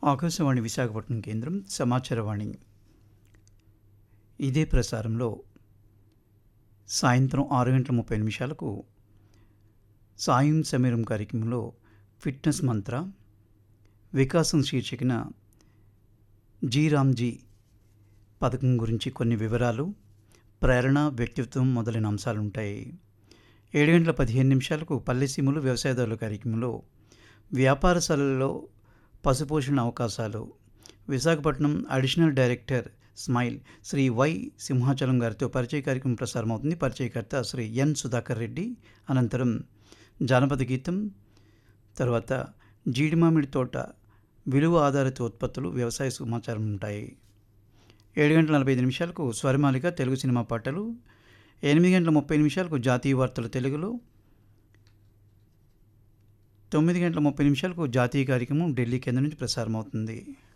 ఆకాశవాణి విశాఖపట్నం కేంద్రం సమాచారవాణి ఇదే ప్రసారంలో సాయంత్రం ఆరు గంటల ముప్పై నిమిషాలకు సాయం సమీరం కార్యక్రమంలో ఫిట్నెస్ మంత్ర వికాసం శీర్షికన జీ రామ్జీ పథకం గురించి కొన్ని వివరాలు ప్రేరణ వ్యక్తిత్వం మొదలైన అంశాలు ఉంటాయి ఏడు గంటల పదిహేను నిమిషాలకు పల్లెసీములు వ్యవసాయదారుల కార్యక్రమంలో వ్యాపారశాలల్లో పశుపోషణ అవకాశాలు Visakhapatnam additional director smile Shri Y Simhachalam గారితో పరిచయ కార్యక్రమం ప్రసారమవుతుంది పరిచయకర్త శ్రీ ఎన్ సుధాకర్ రెడ్డి అనంతరం జానపద గీతం తర్వాత జీడిమామిడి తోట విలువ ఆధారిత ఉత్పత్తులు వ్యవసాయ సమాచారం ఉంటాయి ఏడు గంటల నలభై ఐదు నిమిషాలకు స్వరమాలిక తెలుగు సినిమా పాటలు ఎనిమిది గంటల ముప్పై నిమిషాలకు జాతీయ వార్తలు తెలుగులో తొమ్మిది గంటల ముప్పై నిమిషాలకు జాతీయ కార్యక్రమం ఢిల్లీ కేంద్రం నుంచి ప్రసారం అవుతుంది